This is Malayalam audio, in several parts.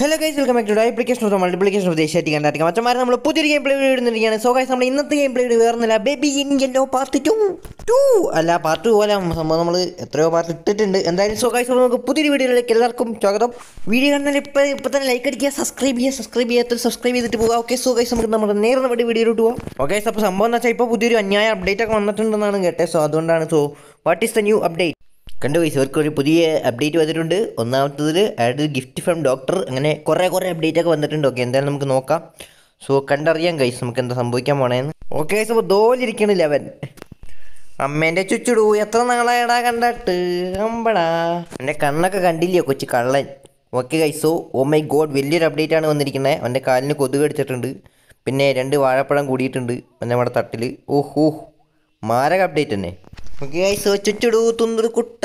Hello guys welcome back to application of multiplication of ദേശീയ കണ്ടാട്ടിക്കാം മച്ചന്മാരെ നമ്മൾ പുതിയൊരു ഗെയിം പ്ലേ ഇടുന്നിരിക്കുകയാണ് സോ ഗൈസ് നമ്മൾ ഇന്നത്തെ ഗെയിം പ്ലേ വേറുന്നില്ല baby in yellow part two two അല്ല പാർട്ട് ടു പോലെ സംഭവം നമ്മൾ എത്രയോ പാർട്ട് ഇട്ടിട്ടുണ്ട് എന്തായാലും സോ ഗൈസ് നമുക്ക് പുതിയൊരു വീഡിയോയിലേക്ക് എല്ലാവർക്കും സ്വാഗതം വീഡിയോ കാണാൻ ഇപ്പോൾ ഇപ്പോൾ തന്നെ ലൈക്ക് അടിക്കുക സബ്സ്ക്രൈബ് ചെയ്യുക സബ്സ്ക്രൈബ് ചെയ്യാത്ത സബ്സ്ക്രൈബ് ചെയ്തിട്ട് പോകാം ഓക്കെ സോ ഗൈസ് നമുക്ക് നമ്മുടെ നേരെ വേണ്ടി വീഡിയോയിലോട്ട് പോകാം ഓക്കെ അപ്പോൾ സംഭവം എന്ന് വെച്ചാൽ ഇപ്പോൾ പുതിയൊരു അന്യായ അപ്ഡേറ്റ് ഒക്കെ വന്നിട്ടുണ്ടെന്നാണ് കേട്ടത് സോ അതുകൊണ്ടാണ് so what is the new update കണ്ടു ഗൈസ് ഇവർക്ക് ഒരു പുതിയ അപ്ഡേറ്റ് വന്നിട്ടുണ്ട് ഒന്നാമത്തതിൽ ആഡ് ഗിഫ്റ്റ് ഫ്രം ഡോക്ടർ അങ്ങനെ കുറേ കുറേ അപ്ഡേറ്റ് ഒക്കെ വന്നിട്ടുണ്ട് ഓക്കെ എന്തായാലും നമുക്ക് നോക്കാം സോ കണ്ടറിയാം ഗൈസ് നമുക്ക് എന്താ സംഭവിക്കാൻ പോണേന്ന് ഓക്കെ ഗൈസ് അപ്പോൾ ദോലിരിക്കണില്ല അവൻ അമ്മേൻ്റെ ചുച്ചുടു എത്ര നാളായടാ കണ്ടിട്ട് അമ്പടാ എൻ്റെ കണ്ണൊക്കെ കണ്ടില്ലയോ കൊച്ചു കള്ളൻ ഓക്കെ ഗൈസോ ഓ മൈ ഗോഡ് വലിയൊരു അപ്ഡേറ്റ് ആണ് വന്നിരിക്കുന്നത് അവൻ്റെ കാലിന് കൊതുക് അടിച്ചിട്ടുണ്ട് പിന്നെ രണ്ട് വാഴപ്പഴം കൂടിയിട്ടുണ്ട് പിന്നെ നമ്മുടെ തട്ടിൽ ഓഹ് ഓഹ് മാരക അപ്ഡേറ്റ് തന്നെ ഓക്കെ സോ ചുറ്റുടു തുന്തൊരു കുട്ട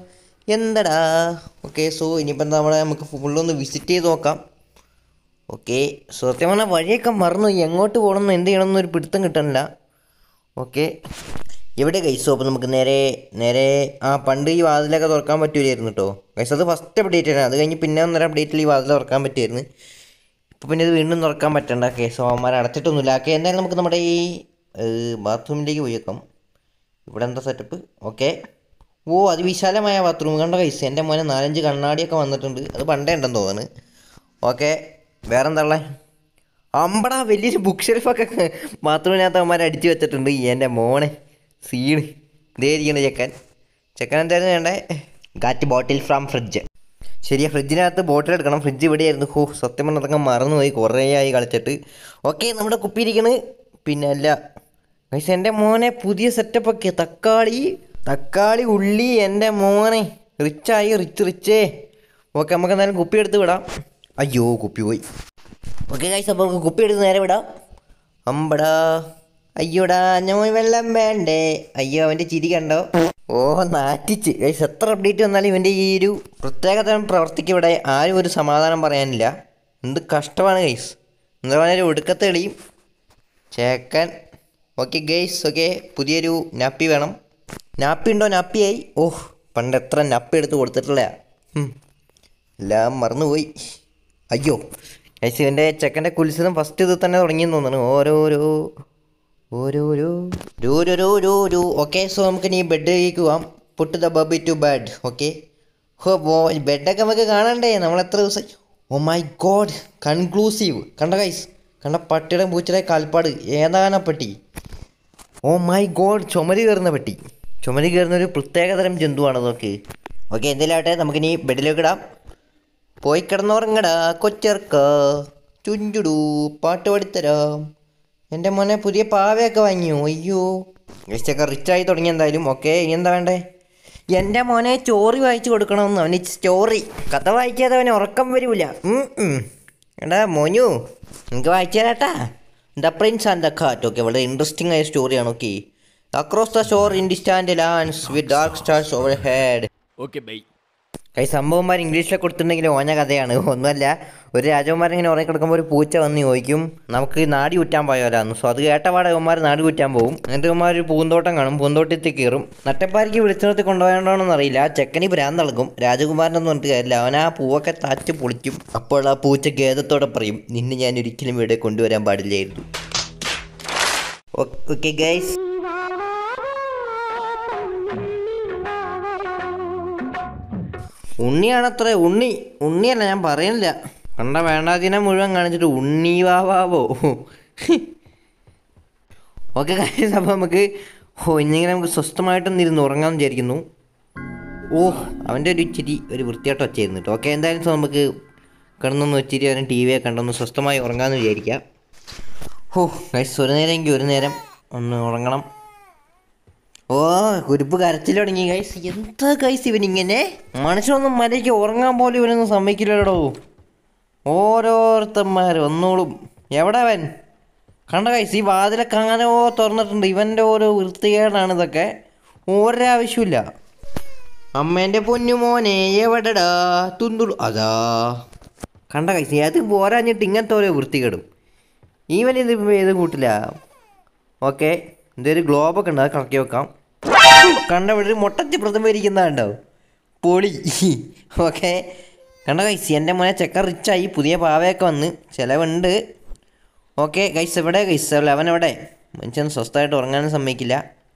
എന്തടാ ഓക്കെ സോ ഇനിയിപ്പോൾ എന്താ നമ്മളെ നമുക്ക് ഫുള്ളൊന്ന് വിസിറ്റ് ചെയ്ത് നോക്കാം ഓക്കെ സോ സത്യം പറഞ്ഞാൽ വഴിയൊക്കെ മറന്നു എങ്ങോട്ട് പോകണമെന്ന് എന്ത് ചെയ്യണമെന്ന് ഒരു പിടുത്തം കിട്ടണില്ല ഓക്കെ എവിടെ ഗൈസോ അപ്പോൾ നമുക്ക് നേരെ നേരെ ആ പണ്ട് ഈ വാതിലൊക്കെ തുറക്കാൻ പറ്റൂലായിരുന്നു കേട്ടോ ഗൈസ് അത് ഫസ്റ്റ് അപ്ഡേറ്റ് ആണ് അത് കഴിഞ്ഞ് പിന്നെ ഒന്നര അപ്ഡേറ്റിൽ ഈ വാതിൽ തുറക്കാൻ പറ്റുമായിരുന്നു ഇപ്പോൾ പിന്നെ ഇത് വീണ്ടും തുറക്കാൻ പറ്റണ്ട കേസ് അവന്മാർ അടച്ചിട്ടൊന്നുമില്ല ഓക്കെ എന്തായാലും നമുക്ക് നമ്മുടെ ഈ ബാത്റൂമിലേക്ക് പോയി വെക്കാം ഇവിടെ എന്താ സെറ്റപ്പ് ഓക്കെ ഓ അതിവിശാലമായ ബാത്റൂം കണ്ട കൈസ് എൻ്റെ മോനെ നാലഞ്ച് കണ്ണാടിയൊക്കെ വന്നിട്ടുണ്ട് അത് പണ്ടേ ഉണ്ടെന്ന് തോന്നുന്നു ഓക്കെ വേറെ എന്താ ഉള്ളത് അമ്പടാ വലിയൊരു ബുക്ക് ഷെൽഫൊക്കെ ബാത്റൂമിനകത്ത് അവന്മാർ അടിച്ചു വെച്ചിട്ടുണ്ട് ഈ എൻ്റെ മോനെ സീണ് ഇതേ ഇരിക്കണ ചെക്കൻ ചെക്കൻ എന്തായിരുന്നു വേണ്ടേ കാറ്റ് ബോട്ടിൽ ഫ്രം ഫ്രിഡ്ജ് ശരിയാ ഫ്രിഡ്ജിനകത്ത് ബോട്ടിൽ എടുക്കണം ഫ്രിഡ്ജ് ഇവിടെയായിരുന്നു ഹോ സത്യം പറഞ്ഞാൽ അതൊക്കെ മറന്നുപോയി കുറേ ആയി കളിച്ചിട്ട് ഓക്കെ നമ്മുടെ കുപ്പി ഇരിക്കണ് പിന്നെ അല്ല പക്ഷെ എൻ്റെ മോനെ പുതിയ സെറ്റപ്പൊക്കെ തക്കാളി തക്കാളി ഉള്ളി എൻ്റെ മോനെ റിച്ചായി റിച്ച് റിച്ചേ ഓക്കെ നമുക്ക് എന്തായാലും കുപ്പി എടുത്ത് വിടാം അയ്യോ കുപ്പി പോയി ഓക്കെ ഗൈസ് അപ്പോൾ നമുക്ക് കുപ്പി എടുത്ത് നേരെ വിടാം അമ്പടാ അയ്യോടാ ഞാൻ വെള്ളം വേണ്ടേ അയ്യോ അവൻ്റെ ചിരി കണ്ടോ ഓ നാറ്റിച്ച് ഗൈസ് എത്ര അപ്ഡേറ്റ് വന്നാലും ഇവൻ്റെ ഈ ഒരു പ്രത്യേകതരം പ്രവർത്തിക്ക് ഇവിടെ ആരും ഒരു സമാധാനം പറയാനില്ല എന്ത് കഷ്ടമാണ് ഗൈസ് എന്താ പറയുക ഒടുക്കത്തെ കളിയും ചേക്കൻ ഓക്കെ ഗെയ്സ് ഓക്കെ പുതിയൊരു നാപ്പി വേണം നാപ്പി ഉണ്ടോ നാപ്പിയായി ഓഹ് പണ്ട് എത്ര നാപ്പി എടുത്ത് കൊടുത്തിട്ടില്ല ഉം. എല്ലാം മറന്നുപോയി അയ്യോ ഗൈസ് ഇവൻ്റെ ചെക്കൻ്റെ കുൽസിതം ഫസ്റ്റ് ഇത് തന്നെ തുടങ്ങിയെന്ന് തോന്നുന്നു ഓരോരോ ഓരോരോ ഓരോരോ ഓരോ ഓക്കെ സോ നമുക്ക് ഇനി ബെഡിലേക്ക് പോവാം put the baby to bed okay ഹോ ബോ ബെഡൊക്കെ നമുക്ക് കാണണ്ടേ നമ്മൾ എത്ര ദിവസം ഓ മൈ ഗോഡ് കൺക്ലൂസീവ് കണ്ട ഗൈസ് കണ്ട പട്ടിയുടെ പൂച്ചയുടെ കാൽപ്പാട് ഏതാന പട്ടി ഓ മൈ ഗോഡ് ചുമര് കയറുന്ന പട്ടി ചുമര് കയറുന്ന ഒരു പ്രത്യേകതരം ജന്തുവാണ് നോക്ക് ഓക്കെ എന്തെങ്കിലാവട്ടെ നമുക്കിനി ബെഡിലേക്ക് ഇടാം പോയി കിടന്നുറങ്ങടാ കൊച്ചർക്ക ചുഞ്ചുടു പാട്ട് പാടിത്തരാം എൻ്റെ മോനെ പുതിയ പാവയൊക്കെ വാങ്ങിയോ അയ്യോ ഗസ്റ്റൊക്കെ റിച്ചായി തുടങ്ങി എന്തായാലും ഓക്കെ ഇനി എന്താ വേണ്ടേ എൻ്റെ മോനെ സ്റ്റോറി വായിച്ചു കൊടുക്കണമെന്ന് അവന് സ്റ്റോറി കഥ വായിക്കാതെ അവന് ഉറക്കം വരൂല ഉം, ഉം. എടാ മോനു എനിക്ക് വായിച്ചു തരാട്ടാ the prince and the cat okay വളരെ ഇൻട്രസ്റ്റിംഗ് ആയ സ്റ്റോറിയാണ് okay across the shore in distant lands with dark stars overhead okay ബൈ കൈ സംഭവന്മാർ ഇംഗ്ലീഷിലൊക്കെ കൊടുത്തിട്ടുണ്ടെങ്കിൽ ഓഞ്ഞ കഥയാണ് ഒന്നുമല്ല ഒരു രാജകുമാരൻ ഇങ്ങനെ ഉറങ്ങി കിടക്കുമ്പോൾ ഒരു പൂച്ച വന്ന് ചോദിക്കും നമുക്ക് നാടി കുറ്റാൻ പോയാലാന്ന് സോ അത് കേട്ടപാടെ അവന്മാർ നാട് കുറ്റാൻ പോകും എന്നിട്ട് അവന്മാർ ഒരു പൂന്തോട്ടം കാണും പൂന്തോട്ടത്തിൽ കയറും നട്ടപ്പാരിക്ക് വിളിച്ചു നിർത്തി കൊണ്ടുപോയതാണോന്ന് അറിയില്ല ആ ചെക്കനി ഭ്രാന്തളക്കും രാജകുമാരനൊന്നും പറഞ്ഞിട്ട് കാര്യമില്ല അവൻ ആ പൂവൊക്കെ താച്ച് പൊളിക്കും അപ്പോൾ ആ പൂച്ച ഖേദത്തോടെ പറയും നിന്നെ ഞാൻ ഒരിക്കലും ഇവിടെ കൊണ്ടുവരാൻ പാടില്ലായിരുന്നു ഓക്കെ ഗൈസ് ഉണ്ണിയാണത്രേ ഉണ്ണി ഉണ്ണിയല്ല ഞാൻ പറയുന്നില്ല കണ്ട വേണ്ടാതിനെ മുഴുവൻ കാണിച്ചിട്ട് ഉണ്ണി വാവാവോ ഓക്കെ കാര്യം അപ്പോൾ നമുക്ക് ഓ ഇന്നിങ്ങനെ നമുക്ക് സ്വസ്ഥമായിട്ടൊന്ന് ഇരുന്ന് ഉറങ്ങാമെന്ന് വിചാരിക്കുന്നു ഓ അവൻ്റെ ഒരു ഇച്ചിരി ഒരു വൃത്തിയായിട്ട് വച്ചായിരുന്നു കേട്ടോ ഓക്കെ എന്തായാലും സോ നമുക്ക് കിടന്നൊന്ന് ഇച്ചിരി അവൻ ടി വിയെ കണ്ടൊന്ന് സ്വസ്ഥമായി ഉറങ്ങാമെന്ന് വിചാരിക്കാം ഓ ഗൈസ് ഒരു നേരമെങ്കിൽ ഒരു നേരം ഒന്ന് ഉറങ്ങണം ഓ കുരുപ്പ് കരച്ചിൽ തുടങ്ങി ഗൈസ് എന്താ ഗൈസ് ഇവനിങ്ങനെ മനുഷ്യനൊന്നും മര്യാദയ്ക്ക് ഉറങ്ങാൻ പോലും ഇവനൊന്നും സമ്മതിക്കില്ലടോ ഓരോരുത്തന്മാർ വന്നോളും എവിടെ അവൻ കണ്ട ഗൈസ് ഈ വാതിലൊക്കെ അങ്ങനെ ഓ തുറന്നിട്ടുണ്ട് ഇവൻ്റെ ഓരോ വൃത്തികേടാണ് ഇതൊക്കെ ഒരാവശ്യമില്ല അമ്മേൻ്റെ പൊന്നുമോനെ എവിടെടാ തുന്തുളു അതാ കണ്ട കൈസ് അത് പോരാഞ്ഞിട്ട് ഇങ്ങനത്തെ ഓരോ വൃത്തികേടും ഈവൻ ഇത് ഏത് കൂട്ടില്ല ഓക്കെ ഇതൊരു ഗ്ലോബൊക്കെ ഉണ്ട് അത് കറക്കി വെക്കാം കണ്ട ഇവിടെ ഒരു മുട്ടത്തി പ്രതിമ ഇരിക്കുന്നതുണ്ടോ പൊളി ഓക്കെ കണ്ട ഗൈസ് എൻ്റെ മോനെ ചെക്കൻ റിച്ചായി പുതിയ പാവയൊക്കെ വന്ന് ചിലവുണ്ട് ഓക്കെ ഗൈസ് എവിടെ ഗൈസ് അവൻ എവിടെ മനുഷ്യൻ സ്വസ്ഥമായിട്ട് ഉറങ്ങാനും സമ്മതിക്കില്ല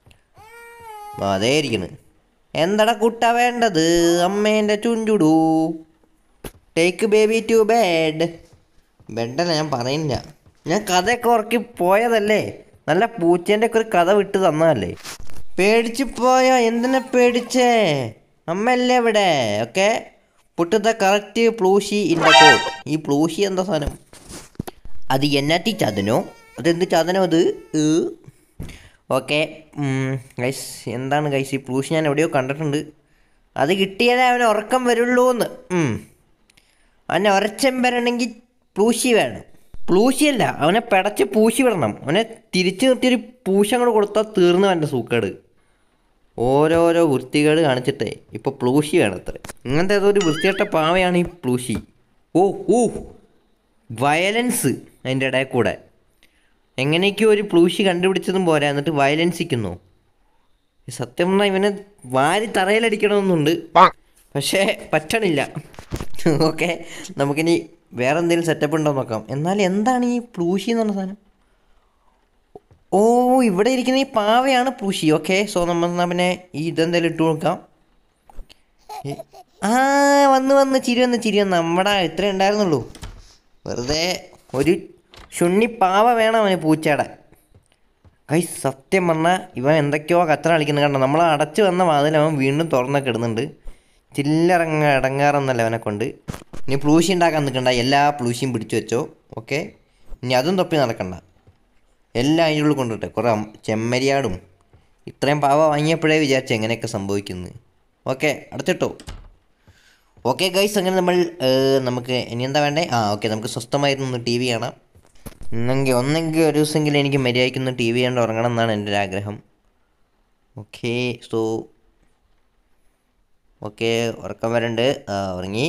ആ, അതേ ഇരിക്കുന്നു എന്തടാ കുട്ട വേണ്ടത് അമ്മേൻ്റെ ചുഞ്ചുടൂ ടേക്ക് ബേബി ടു ബെഡ് ബെഡല്ല ഞാൻ പറയുന്നില്ല ഞാൻ കഥയൊക്കെ ഉറക്കി പോയതല്ലേ നല്ല പൂച്ചേൻ്റെ ഒക്കെ ഒരു കഥ വിട്ട് തന്നതല്ലേ പേടിച്ചു പോയോ എന്തിനാ പേടിച്ചേ അമ്മയല്ലേ ഇവിടെ okay put the correct plushie in the cot ഈ പ്ലൂഷി എന്താ സാധനം അത് എന്നാത്തി ചതനോ അതെന്ത് ചതനോ അത് ഓക്കെ ഗൈസ് എന്താണ് ഗൈസ് ഈ പ്ലൂഷി ഞാൻ എവിടെയോ കണ്ടിട്ടുണ്ട് അത് കിട്ടിയാലേ അവന് ഉറക്കം വരുള്ളൂ എന്ന് അവനെ ഉറച്ചം വരണമെങ്കിൽ പ്ലൂശി വേണം പ്ലൂശിയല്ല അവനെ പിടച്ച് പൂശി വിടണം അവനെ തിരിച്ചു നിർത്തിയൊരു പൂശം കൂടെ കൊടുത്താൽ തീർന്നു അവൻ്റെ സൂക്കേട് ഓരോരോ വൃത്തികേട് കാണിച്ചിട്ടേ ഇപ്പോൾ പ്ലൂശി വേണം അത്ര ഇങ്ങനത്തെ ഏതോ ഒരു വൃത്തികെട്ട പാവയാണ് ഈ പ്ലൂശി ഓ ഓ വയലൻസ് അതിൻ്റെ ഇടയിൽ കൂടെ എങ്ങനെയൊക്കെയോ ഒരു പ്ലൂശി കണ്ടുപിടിച്ചതും പോരാ എന്നിട്ട് വയലൻസിക്കുന്നു സത്യം പറഞ്ഞാൽ ഇവനെ വാരി തറയിലടിക്കണമെന്നുണ്ട് പക്ഷേ പറ്റണില്ല ഓക്കെ നമുക്കിനി വേറെ എന്തെങ്കിലും സെറ്റപ്പ് ഉണ്ടോ നോക്കാം എന്നാൽ എന്താണ് ഈ പ്ലൂഷി എന്ന് പറഞ്ഞ സാധനം ഓ ഇവിടെ ഇരിക്കുന്ന ഈ പാവയാണ് പ്ലൂഷി ഓക്കെ സോ നമ്മൾ എന്നാൽ പിന്നെ ഈ ഇതെന്തെങ്കിലും ഇട്ട് കൊടുക്കാം ഏ, ആ വന്ന് വന്ന് ചിരി വന്ന് ചിരി വന്ന് നമ്മുടെ ഇത്രേ ഉണ്ടായിരുന്നുള്ളൂ വെറുതെ ഒരു ശുണ്ണി പാവ വേണം അവന് പൂച്ചയുടെ കൈ സത്യം പറഞ്ഞാൽ ഇവൻ എന്തൊക്കെയോ കച്ചറ കളിക്കുന്നത് കണ്ടോ നമ്മൾ അടച്ചു വന്ന വാതിൽ അവൻ വീണ്ടും തുറന്നൊക്കെ ഇടുന്നുണ്ട് ചില്ലറങ്ങ അടങ്ങാറെന്നല്ല അവനെ കൊണ്ട് ഇനി പ്ലൂശി ഉണ്ടാക്കാൻ നിൽക്കണ്ട എല്ലാ പ്ലൂശിയും പിടിച്ചു വെച്ചോ ഓക്കെ ഇനി അതും തൊപ്പി നടക്കണ്ട എല്ലാം അതിൻ്റെ ഉള്ളിൽ കൊണ്ടിട്ടെ കുറേ അം- ചെമ്മരിയാടും ഇത്രയും പാവ വാങ്ങിയപ്പോഴേ വിചാരിച്ചു എങ്ങനെയൊക്കെ സംഭവിക്കുന്നത് ഓക്കെ അടച്ചിട്ടോ ഓക്കെ ഗൈസ് അങ്ങനെ നമ്മൾ ഏർ, നമുക്ക് ഇനി എന്താ വേണ്ടേ ആ ഓക്കെ നമുക്ക് സ്വസ്ഥമായിരുന്നൊന്ന് ടി വി കാണാം ഇന്നെങ്കിൽ ഒന്നെങ്കിൽ ഒരു ദിവസമെങ്കിലും എനിക്ക് മര്യാദയ്ക്കൊന്ന് ടി വി കണ്ട് ഉറങ്ങണം എന്നാണ് എൻ്റെ ഒരു ആഗ്രഹം ഓക്കെ സോ ഓക്കെ ഉറക്കം വരണ്ട് ആ, ഉറങ്ങി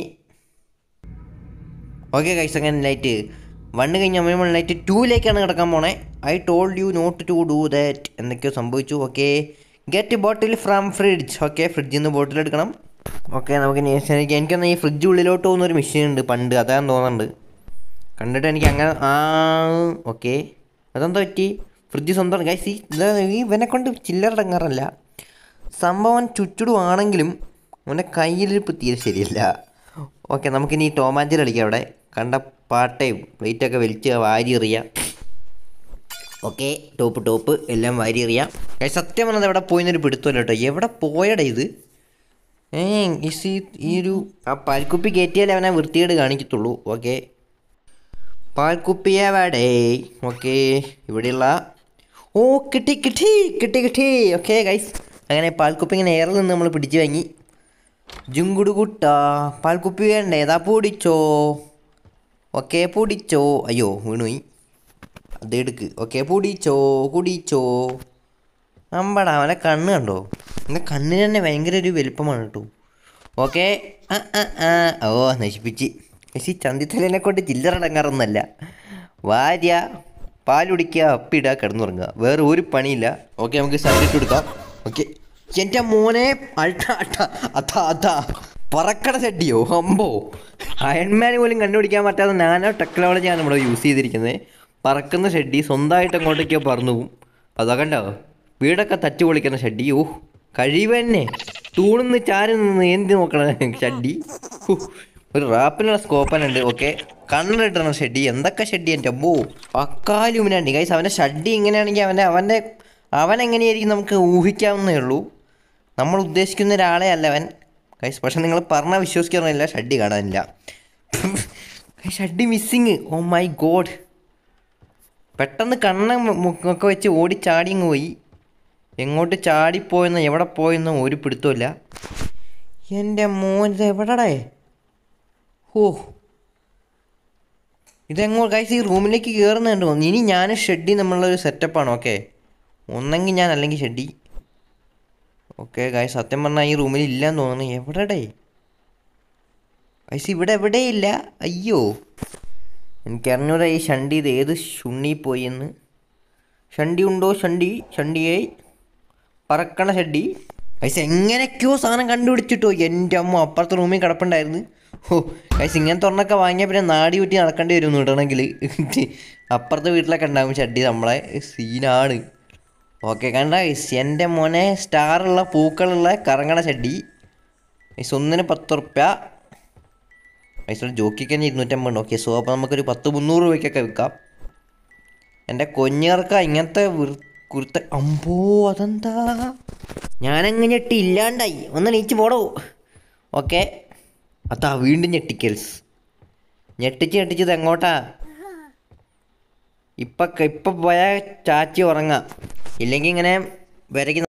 ഓക്കെ കൈസ് അങ്ങനെ ലൈറ്റ് വണ്ണ് കഴിഞ്ഞ് നമ്മൾ ലൈറ്റ് ടൂയിലേക്കാണ് കിടക്കാൻ പോണേ I told you not to do that എന്തൊക്കെയോ സംഭവിച്ചു okay get bottle from fridge okay ഫ്രിഡ്ജിൽ നിന്ന് ബോട്ടിൽ എടുക്കണം ഓക്കെ നമുക്ക് ഇനി എനിക്ക് എനിക്കൊന്ന് ഈ ഫ്രിഡ്ജ് ഉള്ളിലോട്ട് പോകുന്ന ഒരു മെഷീൻ ഉണ്ട് പണ്ട് അതാന്ന് തോന്നുന്നുണ്ട് കണ്ടിട്ട് എനിക്ക് അങ്ങനെ ആ ഓക്കെ അതെന്താ പറ്റി ഫ്രിഡ്ജ് സ്വന്തം ഗൈസ് ഈ ഇത് ഈ ഇവനെ കൊണ്ട് ചില്ലറടങ്ങാറല്ല സംഭവം ചുറ്റുടുവാണെങ്കിലും അവൻ്റെ കയ്യിലിരിപ്പ് തീരെ ശരിയല്ല ഓക്കെ നമുക്കിനി ടോമാഞ്ചി കളിക്കാം അവിടെ കണ്ട പാട്ടയും പ്ലേറ്റൊക്കെ വലിച്ച് വാരി എറിയാം ഓക്കെ ടോപ്പ് ടോപ്പ് എല്ലാം വാരി എറിയാം ഗൈസ് സത്യം പറഞ്ഞത് എവിടെ പോയെന്നൊരു പിടുത്തമല്ല കേട്ടോ എവിടെ പോയടാ ഇത് ഏ ഇസ് ഈ ഈ ഒരു ആ പാൽക്കുപ്പി കയറ്റിയാലേ അവനെ വൃത്തികേട് കാണിക്കത്തുള്ളൂ ഓക്കെ പാൽക്കുപ്പിയെ വേടേ ഓക്കെ ഇവിടെയുള്ള ഓ കിട്ടി കിട്ടി കിട്ടി കിട്ടി ഓക്കെ ഗൈസ് അങ്ങനെ പാൽക്കുപ്പി ഇങ്ങനെ എയറിൽ നിന്ന് നമ്മൾ പിടിച്ചു വാങ്ങി ജുങ്കുടുകുട്ട പാൽക്കുപ്പി വേണ്ടേ ഏതാ പൊടിച്ചോ ഓക്കെ പൊടിച്ചോ അയ്യോ വീണുപോയി അത് എടുക്ക് ഓക്കെ പൊടിച്ചോ കുടിച്ചോ അമ്പടാ അവനെ കണ്ണ് കണ്ടോ എൻ്റെ കണ്ണിന് തന്നെ ഭയങ്കര ഒരു വലുപ്പമാണ് കേട്ടോ ഓക്കെ ആ ആ ആ ഓ നശിപ്പിച്ച് പക്ഷേ ഈ ചന്തിത്തലേനെ കൊണ്ട് ചില്ലറടങ്ങാറൊന്നുമല്ല ഭാര്യ പാലുടിക്കുക അപ്പിടുക കിടന്നുറങ്ങുക വേറെ ഒരു പണിയില്ല ഓക്കെ നമുക്ക് സബ്ജക്റ്റ് കൊടുക്കാം ഓക്കെ എൻ്റെ മോനെ അൾട്ട അട്ട അതാ അതാ പറക്കട ചട്ടിയോ അമ്പോ അയൺമാൻ പോലും കണ്ടുപിടിക്കാൻ പറ്റാത്ത നാനോ ടെക്നോളജിയാണ് ഇവിടെ യൂസ് ചെയ്തിരിക്കുന്നത് പറക്കുന്ന ഷെഡി സ്വന്തമായിട്ട് അങ്ങോട്ടേക്കോ പറന്നു പോകും അതാ കണ്ടോ വീടൊക്കെ തച്ചു പൊളിക്കുന്ന ഷഡ്ഡി ഓ കഴിവ് തന്നെ തൂണിന്ന് ചാരി നിന്ന് എന്തി നോക്കണ ഷഡ്ഡി ഹു, ഒരു റാപ്പിനുള്ള സ്കോപ്പനുണ്ട് ഓക്കെ കണ്ണിട്ടണ ഷെഡി എന്തൊക്കെ ഷെഡി എൻ്റെ അമ്മോ പക്കാലുമിനാണ്ടി ഗൈസ് അവൻ്റെ ഷഡ്ഡി ഇങ്ങനെയാണെങ്കിൽ അവൻ്റെ അവൻ്റെ അവൻ എങ്ങനെയായിരിക്കും നമുക്ക് ഊഹിക്കാവുന്നേ ഉള്ളൂ നമ്മൾ ഉദ്ദേശിക്കുന്ന ഒരാളെ അല്ല അവൻ ഗൈസ് പക്ഷെ നിങ്ങൾ പറഞ്ഞാൽ വിശ്വസിക്കാറില്ല ഷഡ്ഡി കാണാനില്ല ഷഡ്ഡി മിസ്സിങ് ഓ മൈ ഗോഡ് പെട്ടെന്ന് കണ്ണ ഒക്കെ വെച്ച് ഓടി ചാടി അങ്ങ് പോയി എങ്ങോട്ട് ചാടിപ്പോയെന്നോ എവിടെ പോയെന്നോ ഒരു പിടുത്തമില്ല എൻ്റെ മോൻ ഇത് എവിടെടേ ഓ ഇതെങ്ങോ ഗൈസ് ഈ റൂമിലേക്ക് കയറുന്നുണ്ട് ഇനി ഞാൻ ഷെഡി നമ്മളുള്ളൊരു സെറ്റപ്പാണ് ഓക്കെ ഒന്നെങ്കിൽ ഞാൻ അല്ലെങ്കിൽ ഷെഡി ഓക്കെ ഗൈസ് സത്യം പറഞ്ഞാൽ ഈ റൂമിൽ ഇല്ലയെന്ന് തോന്നുന്നു എവിടെടേ ഗൈസ് ഇവിടെ എവിടെയില്ല അയ്യോ എനിക്കറിഞ്ഞൂടാ ഈ ഷണ്ടി ഇത് ഏത് ഷുണ്ണി പോയി എന്ന് ഷണ്ടി ഉണ്ടോ ഷണ്ടി ഷണ്ടിയെ പറക്കണ ഷഡ്ഡി പൈസ എങ്ങനെയൊക്കെയോ സാധനം കണ്ടുപിടിച്ചിട്ടോ എൻ്റെ അമ്മ അപ്പുറത്തെ റൂമിൽ കിടപ്പുണ്ടായിരുന്നു ഓ കൈസ് ഇങ്ങനത്തെ ഒരെണ്ണമൊക്കെ വാങ്ങിയാൽ പിന്നെ നാടി കുറ്റി നടക്കേണ്ടി വരും ഇടണമെങ്കിൽ അപ്പുറത്തെ വീട്ടിലൊക്കെ ഉണ്ടാകും ഷഡ്ഡി നമ്മളെ സീനാണ് ഓക്കെ കണ്ട ഗൈസ് എൻ്റെ മോനെ സ്റ്റാറുള്ള പൂക്കളുള്ള കറങ്ങണ ഷഡ്ഡി ഗൈസ് ഒന്നിന് പത്ത് റുപ്യ ഗൈസ് ഒരു ജോക്കിക്ക് തന്നെ ഇരുന്നൂറ്റമ്പത് ഓക്കെ സോ അപ്പോൾ നമുക്കൊരു പത്ത് മുന്നൂറ് രൂപയ്ക്കൊക്കെ വിൽക്കാം എൻ്റെ കൊഞ്ഞേർക്ക ഇങ്ങനത്തെ വിർ- കുരുത്ത അമ്പോ അതെന്താ ഞാനങ്ങ് ഞെട്ടി ഇല്ലാണ്ടായി ഒന്ന് നീച്ച് പോടോ ഓക്കെ അതാ വീണ്ടും ഞെട്ടിക്കൽസ് ഞെട്ടിച്ച് ഞെട്ടിച്ചത് എങ്ങോട്ടാ ഇപ്പം ഇപ്പം പോയാൽ ചാച്ചി ഉറങ്ങാം ഇല്ലെങ്കിൽ ഇങ്ങനെ വരയ്ക്ക്